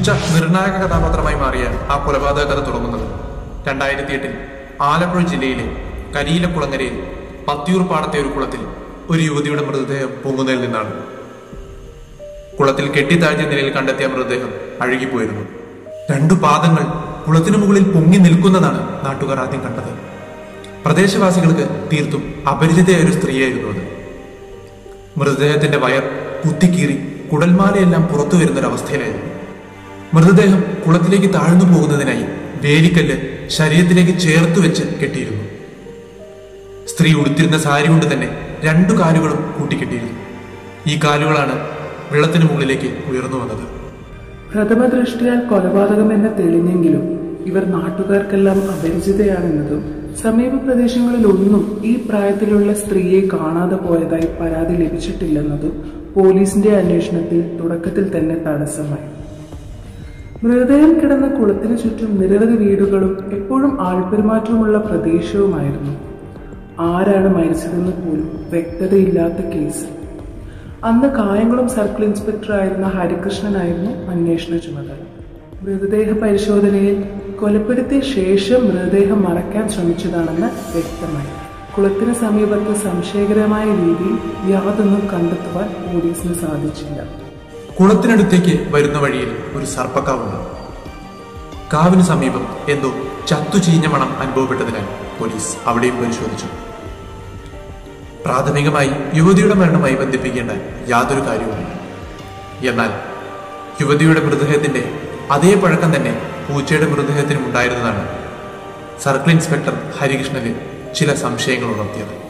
മികച്ച നിർണായക കഥാപാത്രമായി മാറിയ ആ കൊലപാതക കഥ തുടങ്ങുന്നത് രണ്ടായിരത്തി എട്ടിൽ ആലപ്പുഴ ജില്ലയിലെ കരിയിലക്കുളങ്ങരയിൽ പത്തിയൂർ പാടത്തെ ഒരു കുളത്തിൽ ഒരു യുവതിയുടെ മൃതദേഹം പൊങ്ങുന്നതിൽ നിന്നാണ് കുളത്തിൽ കെട്ടിത്താഴ്ച നിലയിൽ കണ്ടെത്തിയ മൃതദേഹം അഴുകിപ്പോയിരുന്നു രണ്ടു പാദങ്ങൾ കുളത്തിനു മുകളിൽ പൊങ്ങി നിൽക്കുന്നതാണ് നാട്ടുകാർ ആദ്യം കണ്ടത് പ്രദേശവാസികൾക്ക് തീർത്തും അപരിചിതയായ ഒരു സ്ത്രീയായിരുന്നു അത് മൃതദേഹത്തിന്റെ വയർ കുത്തിക്കീറി കുടൽമാലയെല്ലാം പുറത്തു വരുന്നൊരവസ്ഥയിലായിരുന്നു മൃതദേഹം കുളത്തിലേക്ക് താഴ്ന്നു പോകുന്നതിനായി വേലിക്കല്ല് ശരീരത്തിലേക്ക് ചേർത്ത് വെച്ച് കെട്ടിയിരുന്നു സ്ത്രീ ഉടുത്തിരുന്ന സാരി കൊണ്ട് തന്നെ രണ്ടു കാലുകളും കൂട്ടിക്കെട്ടിയിരുന്നു ഈ കാലുകളാണ് വെള്ളത്തിന് മുകളിലേക്ക് ഉയർന്നു വന്നത് പ്രഥമ ദൃഷ്ടിയാൽ കൊലപാതകമെന്ന് തെളിഞ്ഞെങ്കിലും ഇവർ നാട്ടുകാർക്കെല്ലാം അപരിചിതയാണെന്നതും സമീപ പ്രദേശങ്ങളിൽ ഒന്നും ഈ പ്രായത്തിലുള്ള സ്ത്രീയെ കാണാതെ പോയതായി പരാതി ലഭിച്ചിട്ടില്ലെന്നതും പോലീസിന്റെ അന്വേഷണത്തിൽ തുടക്കത്തിൽ തന്നെ തടസ്സമായി മൃതദേഹം കിടന്ന കുളത്തിനു ചുറ്റും നിരവധി വീടുകളും എപ്പോഴും ആൾപെരുമാറ്റവുമുള്ള പ്രദേശവുമായിരുന്നു ആരാണ് മരിച്ചതെന്ന് പോലും വ്യക്തതയില്ലാത്ത കേസ് അന്ന് കായംകുളം സർക്കിൾ ഇൻസ്പെക്ടർ ആയിരുന്ന ഹരികൃഷ്ണനായിരുന്നു അന്വേഷണ ചുമതല മൃതദേഹ പരിശോധനയിൽ കൊലപ്പെടുത്തിയ ശേഷം മൃതദേഹം മറയ്ക്കാൻ ശ്രമിച്ചതാണെന്ന് വ്യക്തമായി കുളത്തിന് സമീപത്ത് സംശയകരമായ രീതിയിൽ യാതൊന്നും കണ്ടെത്തുവാൻ പോലീസിന് സാധിച്ചില്ല കുളത്തിനടുത്തേക്ക് വരുന്ന വഴിയിൽ ഒരു സർപ്പക്കാവുണ്ട് കാവിന് സമീപം എന്തോ ചത്തു ചീഞ്ഞ മണം അനുഭവപ്പെട്ടതിനാൽ പോലീസ് അവിടെയും പരിശോധിച്ചു പ്രാഥമികമായി യുവതിയുടെ മരണമായി ബന്ധിപ്പിക്കേണ്ട യാതൊരു കാര്യവുമില്ല എന്നാൽ യുവതിയുടെ മൃതദേഹത്തിന്റെ അതേ പഴക്കം തന്നെ പൂച്ചയുടെ മൃതദേഹത്തിനും ഉണ്ടായിരുന്നതാണ് സർക്കിൾ ഇൻസ്പെക്ടർ ഹരികൃഷ്ണന് ചില സംശയങ്ങൾ ഉണർത്തിയത്